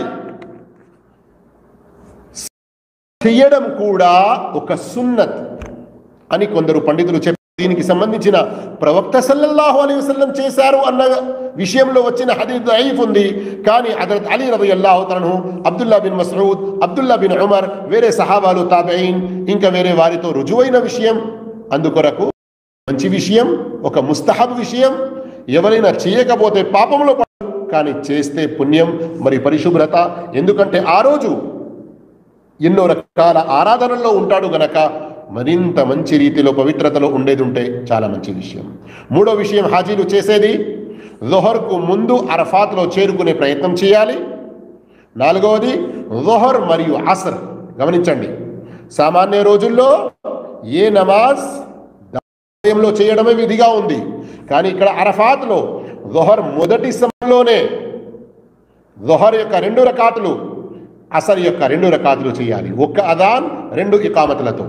చెయ్యడం కూడా ఒక సున్నత్ అని కొందరు పండితులు చెప్పి దీనికి సంబంధించిన ప్రవక్త సల్లల్లాహు అలైహి వసల్లం చేశారు అన్న విషయంలో వచ్చిన హదీద్ దయీఫ్ ఉంది కానీ హజరత్ అలీ రబియల్లాహు తనను Abdullah bin Masood Abdullah bin Umar వేరే సహాబాలు తాబెయిన్ ఇంకా వేరే వారితో రుజువైన విషయం అందుకొరకు మంచి విషయం ఒక ముస్తహబ్ విషయం ఎవరైనా చేయకపోతే పాపంలో పడరు కానీ చేస్తే పుణ్యం మరి పరిశుభ్రత ఎందుకంటే ఆ రోజు ఎన్నో రకాల ఆరాధనల్లో ఉంటాడు గనక మరింత మంచి రీతిలో పవిత్రతలో ఉండేది ఉంటే చాలా మంచి విషయం మూడో విషయం హాజీలు చేసేది జొహర్కు ముందు అరఫాత్లో చేరుకునే ప్రయత్నం చేయాలి నాలుగవది జొహర్ మరియు అసర్ గమనించండి సామాన్య రోజుల్లో ఏ నమాజ్ సమయంలో చేయడమే విధిగా ఉంది కానీ ఇక్కడ అరఫాత్లో జొహర్ మొదటి సమయంలోనే జొహర్ యొక్క రెండు రకాతులు అసర్ యొక్క రెండు రకాతులు చేయాలి ఒక్క అదాన్ రెండు ఇకామతులతో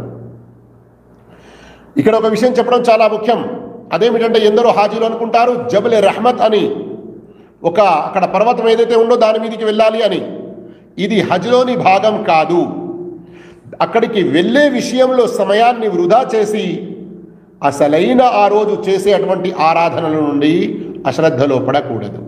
ఇక్కడ ఒక విషయం చెప్పడం చాలా ముఖ్యం అదేమిటంటే ఎందరో హాజీలు అనుకుంటారు జబలే రహమత్ అని ఒక అక్కడ పర్వతం ఏదైతే ఉందో దాని మీదకి వెళ్ళాలి అని ఇది హజ్లోని భాగం కాదు అక్కడికి వెళ్ళే విషయంలో సమయాన్ని వృధా చేసి అసలైన ఆ రోజు చేసే అటువంటి ఆరాధనల నుండి అశ్రద్ధలో పడకూడదు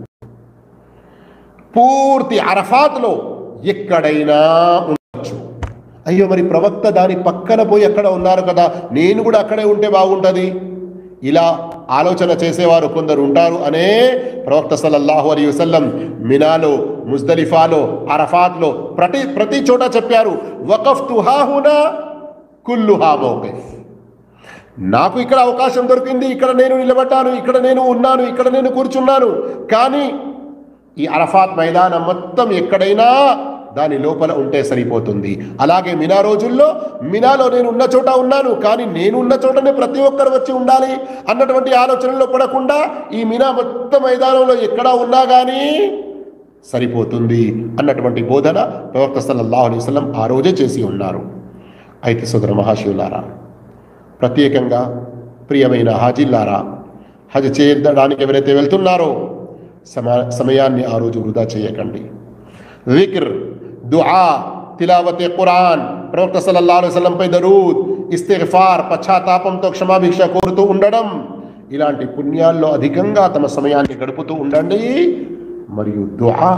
పూర్తి అరఫాత్లో ఎక్కడైనా ఉండవచ్చు అయ్యో మరి ప్రవక్త దాని పక్కన పోయి ఎక్కడ ఉన్నారు కదా నేను కూడా అక్కడే ఉంటే బాగుంటుంది ఇలా ఆలోచన చేసేవారు కొందరు ఉంటారు అనే ప్రవక్త సల్లల్లాహు అలీ వసల్లం మినాలో ముజ్దలిఫాలో అరఫాత్లో ప్రతి ప్రతి చోట చెప్పారు వకఫ్ తుహాహునా కుల్లుహా మౌకిఫ్ నాకు ఇక్కడ అవకాశం దొరికింది ఇక్కడ నేను నిలబడ్డాను ఇక్కడ నేను ఉన్నాను ఇక్కడ నేను కూర్చున్నాను కానీ ఈ అరఫాత్ మైదానం మొత్తం ఎక్కడైనా దాని లోపల ఉంటే సరిపోతుంది అలాగే మినా రోజుల్లో మినాలో నేను ఉన్న చోట ఉన్నాను కానీ నేను ఉన్న చోటనే ప్రతి ఒక్కరు వచ్చి ఉండాలి అన్నటువంటి ఆలోచనలో పడకుండా ఈ మినా మొత్తం మైదానంలో ఎక్కడ ఉన్నా కానీ సరిపోతుంది అన్నటువంటి బోధన ప్రవక్త సల్లల్లాహు అలైహి వసల్లం ఆ రోజే చేసి ఉన్నారు అయితే సోదర మహాశివులారా ప్రత్యేకంగా ప్రియమైన హాజీల్లారా హజ్ చేయడానికి ఎవరైతే వెళ్తున్నారో సమా సమయాన్ని ఆ రోజు వృధా చేయకండి విక్ర్ దుఆ తిలావతే ఖురాన్ ప్రవక్త సల్లల్లాహు అలైహి వసల్లంపై దరూద్ ఇస్తిగ్ఫార్ పశ్చాత్తాపంతో క్షమాభిక్ష కోరుతూ ఉండడం ఇలాంటి పుణ్యాల్లో అధికంగా తమ సమయాన్ని గడుపుతూ ఉండండి మరియు దుఆ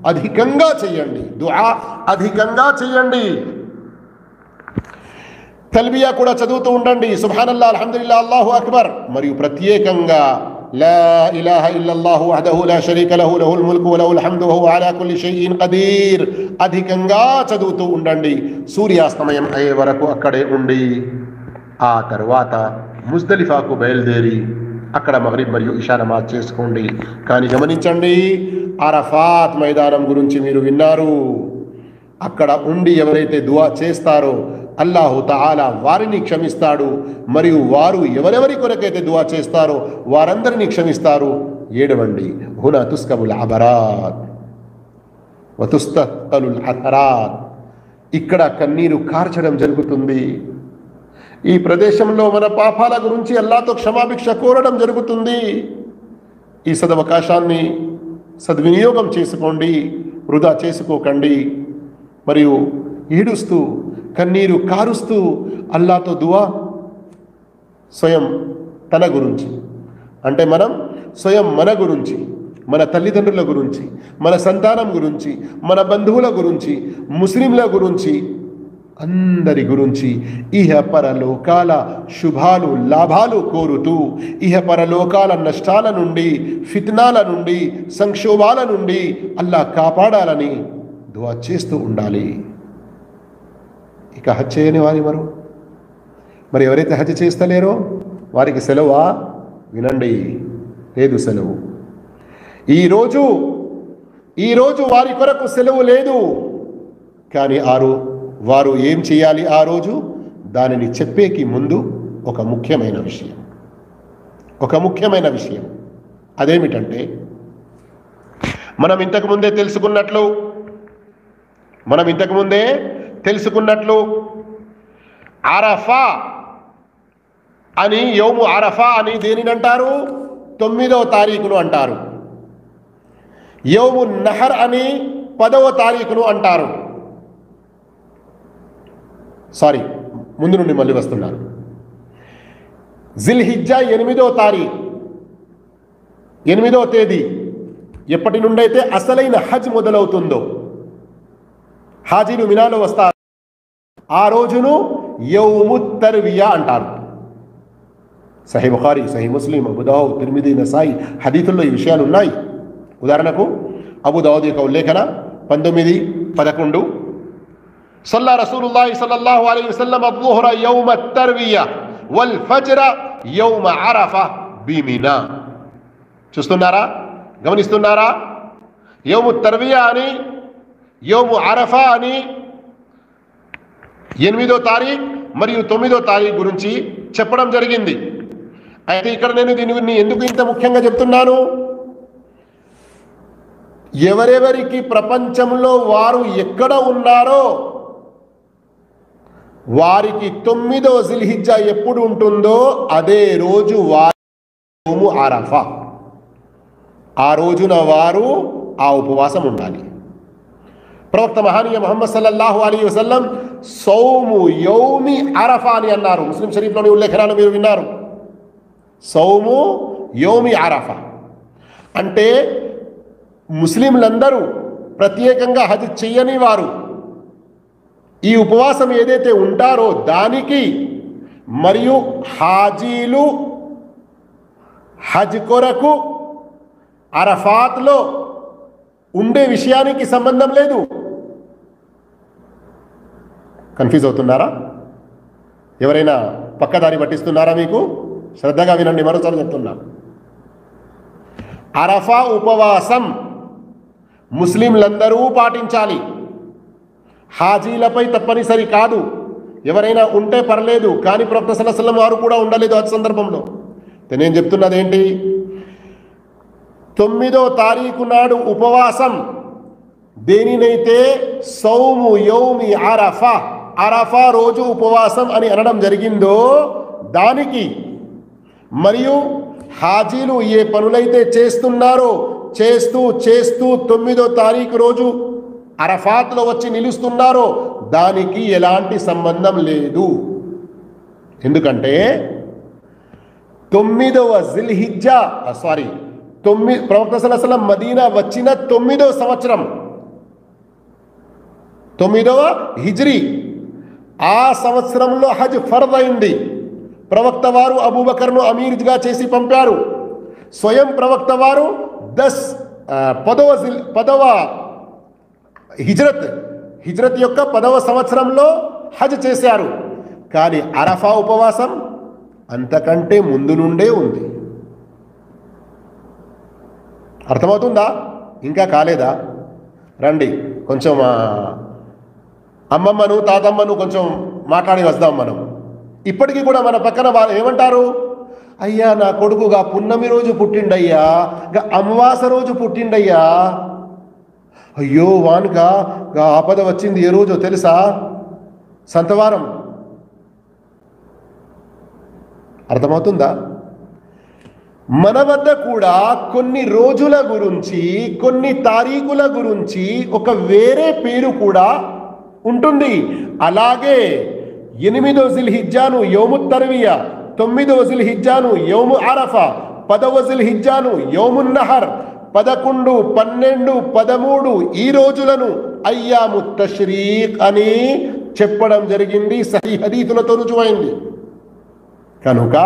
అధికంగా చేయండి దుఆ అధికంగా చేయండి తల్బియా కూడా చదువుతూ ఉండండి సుబ్హానల్లా అల్హమ్దులిల్లా అల్లాహు అక్బర్ మరియు ప్రత్యేకంగా లా ఇలాహ ఇల్లల్లాహు వహదహు లా షరీక లహు లహుల్ ముల్కు వ లహుల్ హమ్దు వహువ అలా కుల్లి షైఇన్ ఖదీర్ అధికంగా చదువుతూ ఉండండి సూర్యాస్తమయం అయ్యే వరకు అక్కడే ఉండి ఆ తర్వాత ముజ్దలిఫాకు బయలుదేరి అక్కడ మగరిబ్ మరియు ఇషా నమాజ్ చేసుకోండి కానీ గమనించండి అరఫాత్ మైదానం గురించి మీరు విన్నారు అక్కడ ఉండి ఎవరైతే దువా చేస్తారో అల్లాహు తాలా వారిని క్షమిస్తాడు మరియు వారు ఎవరెవరి కొరకైతే దువా చేస్తారో వారందరినీ క్షమిస్తారు ఏడవండి హున తుస్కబుల్ అబరాత్ వతుస్తలుల్ హతరాత్ ఇక్కడ కన్నీరు కార్చడం జరుగుతుంది ఈ ప్రదేశంలో మన పాపాల గురించి అల్లాతో క్షమాభిక్ష కోరడం జరుగుతుంది ఈ సదవకాశాన్ని సద్వినియోగం చేసుకోండి వృధా చేసుకోకండి మరియు ఏడుస్తూ కన్నీరు కారుస్తూ అల్లాతో దువా స్వయం తన గురించి అంటే మనం స్వయం మన గురించి మన తల్లిదండ్రుల గురించి మన సంతానం గురించి మన బంధువుల గురించి ముస్లింల గురించి అందరి గురించి ఇహ పరలోకాల శుభాలు లాభాలు కోరుతూ ఇహ పరలోకాల నష్టాల నుండి ఫిత్నాల నుండి సంక్షోభాల నుండి అల్లా కాపాడాలని దువా చేస్తూ ఉండాలి ఇక హజ్ చేయని వారి మరు మరి ఎవరైతే హజ్ చేస్తలేరో వారికి సెలవా వినండి లేదు సెలవు ఈరోజు ఈరోజు వారి కొరకు సెలవు లేదు కానీ ఆరు వారు ఏం చేయాలి ఆ రోజు దానిని చెప్పేకి ముందు ఒక ముఖ్యమైన విషయం ఒక ముఖ్యమైన విషయం అదేమిటంటే మనం ఇంతకు ముందే తెలుసుకున్నట్లు మనం ఇంతకు ముందే తెలుసుకున్నట్లు అరఫా అని యోము అరఫా అని దేనిని అంటారు తొమ్మిదవ తారీఖును అంటారు యోము నహర్ అని పదవ తారీఖును అంటారు సారీ ముందు నుండి మళ్ళీ వస్తున్నారు జిల్హిజ్జా ఎనిమిదో తారీఖు ఎనిమిదో తేదీ ఎప్పటి నుండైతే అసలైన హజ్ మొదలవుతుందో హాజీలు మినాలో వస్తారు ఆ రోజును యౌము తర్వియా అంటారు సహీ బుఖారి సహీ ముస్లిం అబుదావు తిరిమిది నసాయి హదీతుల్లో ఈ విషయాలు ఉన్నాయి ఉదాహరణకు అబుదావుద్ యొక్క ఉల్లేఖన పంతొమ్మిది పదకొండు صلى رسول الله صلى الله عليه وسلم الظهر يوم التروية والفجر يوم عرفة بمنا చూస్తున్నారా గమనిస్తున్నారా యోము తర్వియా అని యోము అరఫా అని ఎనిమిదో తారీఖు మరియు తొమ్మిదో తారీఖు గురించి చెప్పడం జరిగింది అయితే ఇక్కడ నేను దీని గురించి ఎందుకు ఇంత ముఖ్యంగా చెప్తున్నాను ఎవరెవరికి ప్రపంచంలో వారు ఎక్కడ ఉన్నారో వారికి తొమ్మిదో జిల్హిజ్జా ఎప్పుడు ఉంటుందో అదే రోజు వారు ఆరఫా ఆ రోజున వారు ఆ ఉపవాసం ఉండాలి ప్రవక్త మహానీయ మొహమ్మద్ సల్లల్లాహు అలీ వసల్లం సౌము యౌమి అరఫా అని అన్నారు ముస్లిం షరీఫ్లోని ఉల్లేఖనాలు మీరు విన్నారు సౌము యోమి అరఫా అంటే ముస్లింలందరూ ప్రత్యేకంగా హజ్ చెయ్యని వారు ఈ ఉపవాసం ఏదైతే ఉంటారో దానికి మరియు హాజీలు హజ్ కొరకు అరఫాత్లో ఉండే విషయానికి సంబంధం లేదు కన్ఫ్యూజ్ అవుతున్నారా ఎవరైనా పక్కదారి పట్టిస్తున్నారా మీకు శ్రద్ధగా వినండి మరోసారి చెప్తున్నా అరఫా ఉపవాసం ముస్లింలందరూ పాటించాలి హాజీలపై తప్పనిసరి కాదు ఎవరైనా ఉంటే పర్లేదు కానీ ప్రవక్త సలసలం వారు కూడా ఉండలేదు ఆ సందర్భంలో అయితే నేను చెప్తున్నది ఏంటి తొమ్మిదో తారీఖు నాడు ఉపవాసం దేనినైతే సౌము యౌమి అరఫా అరఫా రోజు ఉపవాసం అని అనడం జరిగిందో దానికి మరియు హాజీలు ఏ పనులైతే చేస్తున్నారో చేస్తూ చేస్తూ తొమ్మిదో తారీఖు రోజు అరఫాత్లో వచ్చి నిలుస్తున్నారో దానికి ఎలాంటి సంబంధం లేదు ఎందుకంటే తొమ్మిదవ జిల్హిజ్జా సారీ తొమ్మిది ప్రవక్త సలసలం మదీనా వచ్చిన తొమ్మిదవ సంవత్సరం తొమ్మిదవ హిజ్రీ ఆ సంవత్సరంలో హజ్ ఫర్ద్ అయింది ప్రవక్త వారు అబూబకర్ను అమీర్గా చేసి పంపారు స్వయం ప్రవక్త వారు దస్ ఆ, పదవ జిల్ పదవ హిజ్రత్ హిజ్రత్ యొక్క పదవ సంవత్సరంలో హజ్ చేశారు కానీ అరఫా ఉపవాసం అంతకంటే ముందు నుండే ఉంది అర్థమవుతుందా ఇంకా కాలేదా రండి కొంచెం ఆ, అమ్మమ్మను తాతమ్మను కొంచెం మాట్లాడి వస్తాం మనం ఇప్పటికీ కూడా మన పక్కన వాళ్ళు ఏమంటారు అయ్యా నా కొడుకుగా పున్నమి రోజు పుట్టిండయ్యా గా అమావాస రోజు పుట్టిండయ్యా అయ్యో వానుగా గా ఆపద వచ్చింది ఏ రోజో తెలుసా సంతవారం అర్థమవుతుందా మన వద్ద కూడా కొన్ని రోజుల గురించి కొన్ని తారీఖుల గురించి ఒక వేరే పేరు కూడా ఉంటుంది అలాగే ఎనిమిదో జిల్ హిజ్జాను యోము తర్వియ తొమ్మిదో జిల్ హిజ్జాను యోము అరఫా పదవ జిల్ హిజ్జాను యోము నహర్ పదకొండు పన్నెండు పదమూడు ఈ రోజులను అయ్యాము తష్రీక్ అని చెప్పడం జరిగింది సహీ హదీతులతో రుజువైంది కనుక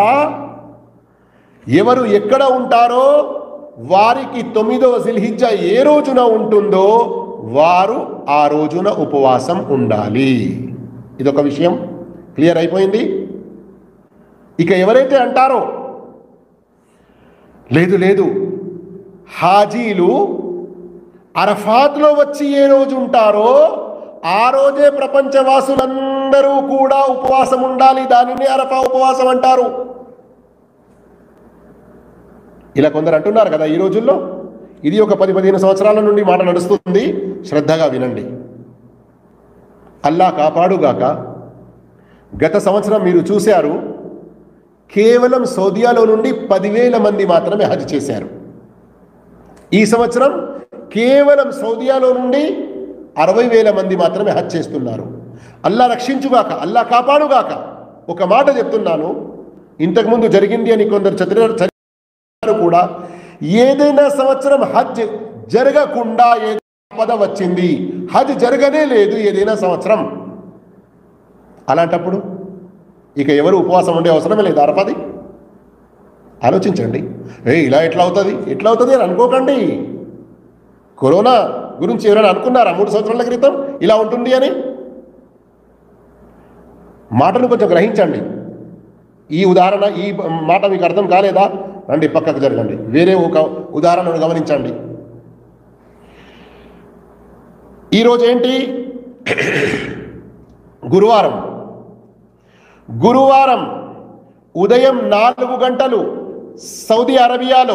ఎవరు ఎక్కడ ఉంటారో వారికి తొమ్మిదవ సిల్హిజ్జ ఏ రోజున ఉంటుందో వారు ఆ రోజున ఉపవాసం ఉండాలి ఇదొక విషయం క్లియర్ అయిపోయింది ఇక ఎవరైతే అంటారో లేదు లేదు హాజీలు అరఫాత్లో వచ్చి ఏ రోజు ఉంటారో ఆ రోజే ప్రపంచవాసులందరూ కూడా ఉపవాసం ఉండాలి దానిని అరఫా ఉపవాసం అంటారు ఇలా కొందరు అంటున్నారు కదా ఈ రోజుల్లో ఇది ఒక పది పదిహేను సంవత్సరాల నుండి మాట నడుస్తుంది శ్రద్ధగా వినండి అల్లా కాపాడుగాక గత సంవత్సరం మీరు చూశారు కేవలం సౌదియాలో నుండి పదివేల మంది మాత్రమే హజ్ చేశారు ఈ సంవత్సరం కేవలం సౌదియాలో నుండి అరవై వేల మంది మాత్రమే హజ్ చేస్తున్నారు అల్లా రక్షించుగాక అల్లా కాపాడుగాక ఒక మాట చెప్తున్నాను ఇంతకుముందు జరిగింది అని కొందరు చదివ చదివారు కూడా ఏదైనా సంవత్సరం హజ్ జరగకుండా ఏదైనా ఆపద వచ్చింది హజ్ జరగనే లేదు ఏదైనా సంవత్సరం అలాంటప్పుడు ఇక ఎవరు ఉపవాసం ఉండే అవసరమే లేదు అరపది ఆలోచించండి ఏ ఇలా ఎట్లా అవుతుంది ఎట్లా అవుతుంది అని అనుకోకండి కరోనా గురించి ఎవరైనా అనుకున్నారా మూడు సంవత్సరాల క్రితం ఇలా ఉంటుంది అని మాటను కొంచెం గ్రహించండి ఈ ఉదాహరణ ఈ మాట మీకు అర్థం కాలేదా రండి పక్కకు జరగండి వేరే ఒక ఉదాహరణను గమనించండి ఈరోజు ఏంటి గురువారం గురువారం ఉదయం నాలుగు గంటలు సౌదీ అరేబియాలో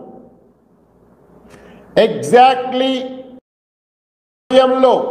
ఎగ్జాక్ట్లీ సమయంలో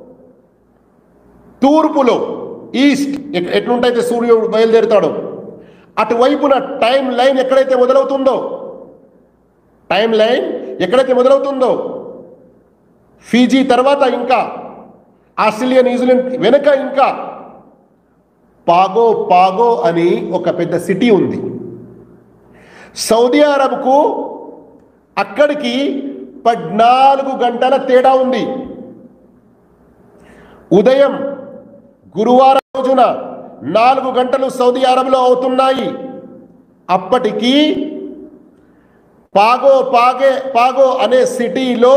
తూర్పులో ఈస్ట్ ఎక్- ఎట్లుంటైతే సూర్యుడు బయలుదేరుతాడో అటువైపున టైం లైన్ ఎక్కడైతే మొదలవుతుందో టైం లైన్ ఎక్కడైతే మొదలవుతుందో ఫీజీ తర్వాత ఇంకా ఆస్ట్రేలియా న్యూజిలాండ్ వెనక ఇంకా పాగో పాగో అని ఒక పెద్ద సిటీ ఉంది సౌదీ అరబ్కు అక్కడికి పద్నాలుగు గంటల తేడా ఉంది ఉదయం గురువారం రోజున నాలుగు గంటలు సౌదీ అరబ్లో అవుతున్నాయి అప్పటికి పాగో పాగే పాగో అనే సిటీలో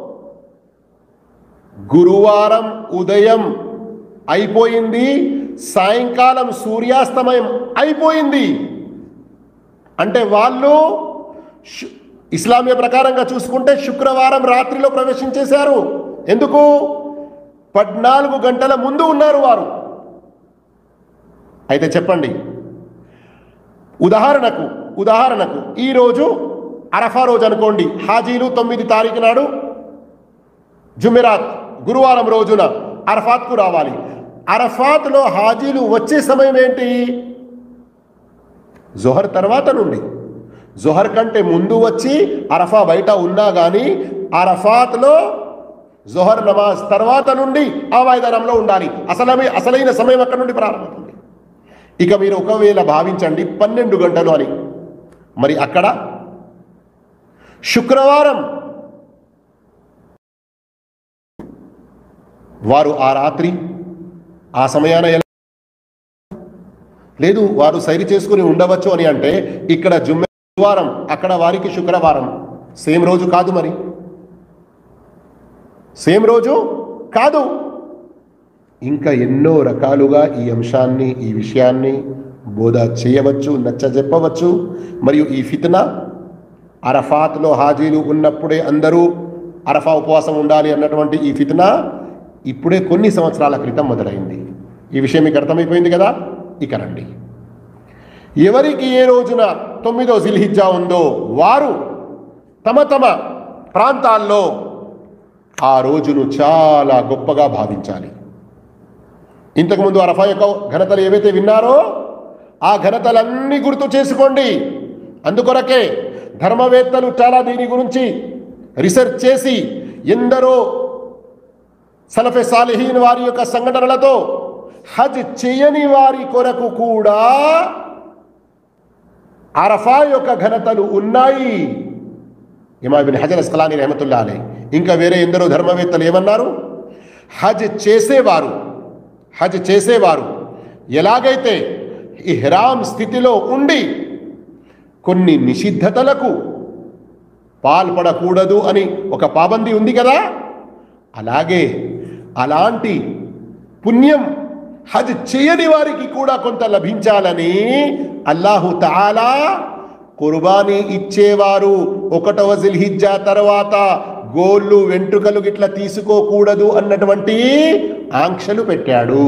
గురువారం ఉదయం అయిపోయింది సాయంకాలం సూర్యాస్తమయం అయిపోయింది అంటే వాళ్ళు శు- ఇస్లామీయ ప్రకారంగా చూసుకుంటే శుక్రవారం రాత్రిలో ప్రవేశించేశారు ఎందుకు పద్నాలుగు గంటల ముందు ఉన్నారు వారు అయితే చెప్పండి ఉదాహరణకు ఉదాహరణకు ఈరోజు అరఫా రోజు అనుకోండి హాజీలు తొమ్మిది తారీఖు నాడు జుమెరాత్ గురువారం రోజున అరఫాత్కు రావాలి అరఫాత్లో హాజీలు వచ్చే సమయం ఏంటి జొహర్ తర్వాత నుండి జొహర్ కంటే ముందు వచ్చి అరఫా బయట ఉన్నా కానీ అరఫాత్లో జొహర్ నమాజ్ తర్వాత నుండి ఆ మైదానంలో ఉండాలి అసలమే అసలైన సమయం అక్కడ నుండి ప్రారంభమవుతుంది ఇక మీరు ఒకవేళ భావించండి పన్నెండు గంటలు అని మరి అక్కడ శుక్రవారం వారు ఆ రాత్రి ఆ సమయాన ఎలా లేదు వారు సైరి చేసుకుని ఉండవచ్చు అని అంటే ఇక్కడ జుమ్మెవారం అక్కడ వారికి శుక్రవారం సేమ్ రోజు కాదు మరి సేమ్ రోజు కాదు ఇంకా ఎన్నో రకాలుగా ఈ అంశాన్ని ఈ విషయాన్ని బోధ చేయవచ్చు నచ్చ చెప్పవచ్చు మరియు ఈ ఫిత్నా అరఫాత్లో హాజీలు ఉన్నప్పుడే అందరూ అరఫా ఉపవాసం ఉండాలి అన్నటువంటి ఈ ఫిత్నా ఇప్పుడే కొన్ని సంవత్సరాల క్రితం మొదలైంది ఈ విషయం మీకు అర్థమైపోయింది కదా ఇక రండి ఎవరికి ఏ రోజున తొమ్మిదో జిల్హిజ్జా ఉందో వారు తమ తమ ప్రాంతాల్లో ఆ రోజును చాలా గొప్పగా భావించాలి ఇంతకుముందు అరఫా యొక్క ఘనతలు ఏవైతే విన్నారో ఆ ఘనతలన్నీ గుర్తు చేసుకోండి అందుకొరకే ధర్మవేత్తలు చాలా దీని గురించి రీసెర్చ్ చేసి ఎందరో సలఫె సాలిహీన్ వారి యొక్క సంఘటనలతో హజ్ చేయని వారి కొరకు కూడా అరఫా యొక్క ఘనతలు ఉన్నాయి ఇమాబిన్ హజర్ అస్కలాని రహమతుల్లా అలై ఇంకా వేరే ఎందరో ధర్మవేత్తలు ఏమన్నారు హజ్ చేసేవారు హజ్ చేసేవారు ఎలాగైతే ఇహ్రామ్ స్థితిలో ఉండి కొన్ని నిషిద్ధతలకు పాల్పడకూడదు అని ఒక పాబంది ఉంది కదా అలాగే అలాంటి పుణ్యం హజ్ చేయని వారికి కూడా కొంత లభించాలని అల్లాహు తాలా కుర్బానీ ఇచ్చేవారు ఒకటవ జిల్హిజ్జా తర్వాత గోళ్ళు వెంట్రుకలు గిట్ల తీసుకోకూడదు అన్నటువంటి ఆంక్షలు పెట్టాడు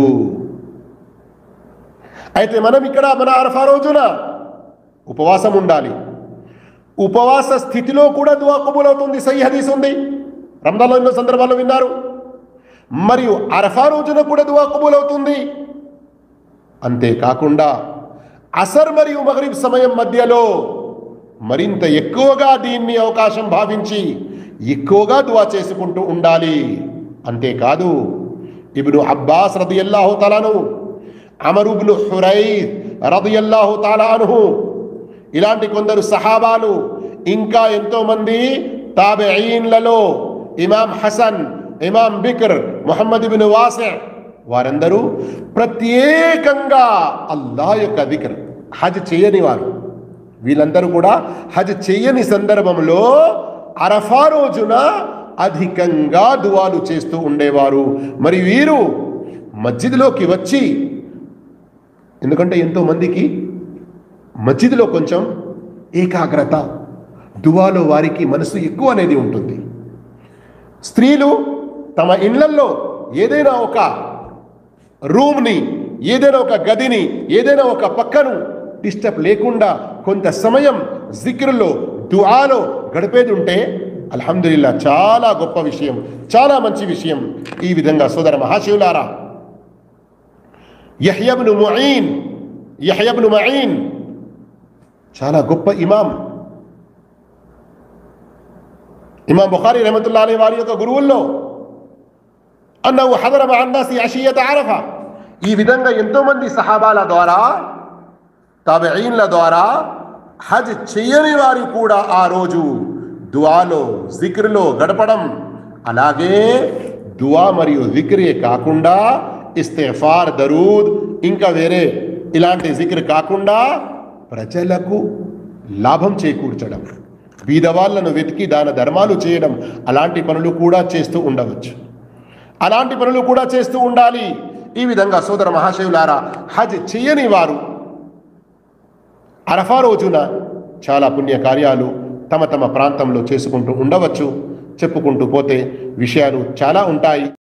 అయితే మనం ఇక్కడ మన అరఫా రోజున ఉపవాసం ఉండాలి ఉపవాస స్థితిలో కూడా దువా కబూల్ అవుతుంది సై హదీస్ ఉంది రంజాన్లో ఎన్నో సందర్భాల్లో విన్నారు మరియు అరఫా రోజున కూడా దువా కబూల్ అవుతుంది అంతేకాకుండా అసర్ మరియు మగరిబ్ సమయం మధ్యలో మరింత ఎక్కువగా దీన్ని అవకాశం భావించి ఎక్కువగా దువా చేసుకుంటూ ఉండాలి అంతేకాదు ఇబ్ను అబ్బాస్ రదియల్లాహు తలాను అమరుబ్ను హురై రదియల్లాహు తాలా అనుహు ఇలాంటి కొందరు సహాబాలు ఇంకా ఎంతో మంది తాబెయిన్లలో ఇమాం హసన్ ఇమాం బిక్ర్ మొహమ్మద్ బిన్ వాసె వారందరూ ప్రత్యేకంగా అల్లా యొక్క దిక్ర్ హజ్ చేయని వారు వీళ్ళందరూ కూడా హజ్ చేయని సందర్భంలో అరఫా రోజున అధికంగా దువాలు చేస్తూ ఉండేవారు మరి వీరు మస్జిద్లోకి వచ్చి ఎందుకంటే ఎంతో మందికి మస్జిద్లో కొంచెం ఏకాగ్రత దువాలో వారికి మనసు ఎక్కువ అనేది ఉంటుంది స్త్రీలు తమ ఇళ్లల్లో ఏదైనా ఒక రూమ్ని ఏదైనా ఒక గదిని ఏదైనా ఒక పక్కను డిస్టర్బ్ లేకుండా కొంత సమయం జిక్రులో దుఆలో గడిపేది ఉంటే అల్హమ్దుల్లా చాలా గొప్ప విషయం చాలా మంచి విషయం ఈ విధంగా సోదర మహాశివులారా యహ్యబ్ను ముయీన్ యహ్యబ్ను మయీన్ చాలా గొప్ప ఇమాం ఇమాం బుఖారి రహమతుల్లా అలీ వారి యొక్క గురువుల్లో అన్నవు హదర అన్నాసి అషియత ఆరఫ ఈ విధంగా ఎంతో మంది సహాబాల ద్వారా తాబెయిన్ల ద్వారా హజ్ చేయని వారు కూడా ఆ రోజు దువాలో జిక్ర్లో గడపడం అలాగే దువా మరియు జిక్రే కాకుండా ఇస్తేఫార్ దరూద్ ఇంకా వేరే ఇలాంటి జిక్ర్ కాకుండా ప్రజలకు లాభం చేకూర్చడం బీదవాళ్లను వెతికి దాన ధర్మాలు చేయడం అలాంటి పనులు కూడా చేస్తూ ఉండవచ్చు అలాంటి పనులు కూడా చేస్తూ ఉండాలి ఈ విధంగా సోదర మహాశివులారా హజ్ చేయని వారు అరఫా రోజున చాలా పుణ్య కార్యాలు తమ తమ ప్రాంతంలో చేసుకుంటూ ఉండవచ్చు చెప్పుకుంటూ పోతే విషయాలు చాలా ఉంటాయి